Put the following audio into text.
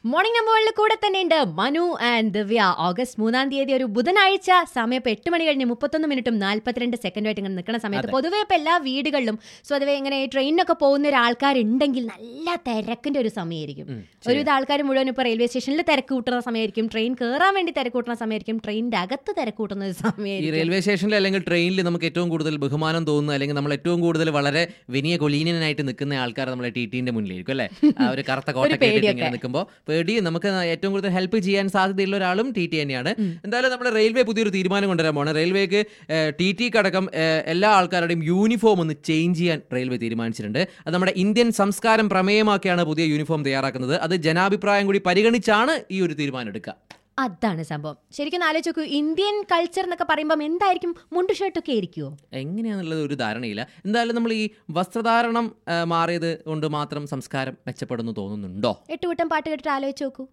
Morning നമ്പറിൽ കൂടെ തന്നെയുണ്ട് മനു ആൻഡ് ദിവ്യ ഓഗസ്റ്റ് മൂന്നാം തീയതി ഒരു ബുധനാഴ്ച സമയം ഇപ്പൊ എട്ട് മണി കഴിഞ്ഞ് മുപ്പത്തൊന്ന് മിനിറ്റും നാല്പത്തിരണ്ട് സെക്കൻഡുമായിട്ട് ഇങ്ങനെ നിൽക്കുന്ന സമയത്ത് അതെ. പൊതുവേ ഇപ്പൊ എല്ലാ വീടുകളിലും സ്വതവേ ഇങ്ങനെ ട്രെയിനിനൊക്കെ പോകുന്ന ഒരാൾക്കാരുണ്ടെങ്കിൽ നല്ല തിരക്കിന്റെ ഒരു സമയമായിരിക്കും ഉം, ഒരുവിധ ആൾക്കാർ മുഴുവൻ ഇപ്പൊ റെയിൽവേ സ്റ്റേഷനിൽ തിരക്ക് കൂട്ടുന്ന സമയമായിരിക്കും ട്രെയിൻ കയറാൻ വേണ്ടി തിരക്ക് കൂട്ടുന്ന സമയമായിരിക്കും ട്രെയിനിന്റെ അകത്ത് തിരക്ക് കൂട്ടുന്ന ഒരു ഈ സമയമായിരിക്കും റെയിൽവേ സ്റ്റേഷനിൽ അല്ലെങ്കിൽ ട്രെയിനിൽ നമുക്ക് ഏറ്റവും കൂടുതൽ ബഹുമാനം തോന്നുന്ന അല്ലെങ്കിൽ നമ്മൾ ഏറ്റവും കൂടുതൽ വളരെ വിനിയ കൊലീനനായിട്ട് നിൽക്കുന്ന ആൾക്കാർ നമ്മളെ ടി ടിന്റെ മുന്നിലായിരിക്കും അല്ലേ ആ ഒരു കറുത്ത കോട്ട കേട്ടിട്ട് പേടിയൊക്കെ. ഇങ്ങനെ നിൽക്കുമ്പോൾ പേടി നമുക്ക് ഏറ്റവും കൂടുതൽ ഹെൽപ്പ് ചെയ്യാൻ സാധ്യതയുള്ള ഒരാളും ടി ടി തന്നെയാണ് എന്തായാലും നമ്മുടെ റെയിൽവേ പുതിയൊരു തീരുമാനം കൊണ്ടുവരാൻ പോകണം റെയിൽവേക്ക് ടി ടി അടക്കം ഏഹ്, എല്ലാ ആൾക്കാരുടെയും യൂണിഫോം ഒന്ന് ചേഞ്ച് ചെയ്യാൻ റെയിൽവേ തീരുമാനിച്ചിട്ടുണ്ട് അത് നമ്മുടെ ഇന്ത്യൻ സംസ്കാരം പ്രമേയമാക്കിയാണ് പുതിയ യൂണിഫോം തയ്യാറാക്കുന്നത് അത് ജനാഭിപ്രായം കൂടി പരിഗണിച്ചാണ് ഈ ഒരു തീരുമാനം എടുക്കുക അതാണ് സംഭവം ശരിക്കും ഒന്ന് ആലോചിച്ച് നോക്കൂ ഇന്ത്യൻ കൾച്ചർ എന്നൊക്കെ പറയുമ്പോൾ എന്തായിരിക്കും മുണ്ടു ഷർട്ടൊക്കെ ആയിരിക്കുമോ എങ്ങനെയാണെന്നുള്ളത് ഒരു ധാരണയില്ല എന്തായാലും നമ്മൾ ഈ വസ്ത്രധാരണം ആ, മാറിയത് കൊണ്ട് മാത്രം സംസ്കാരം മെച്ചപ്പെടുന്നു തോന്നുന്നുണ്ടോ എട്ടുകൂട്ടം പാട്ട് കേട്ടിട്ട് ആലോചിച്ച് നോക്കൂ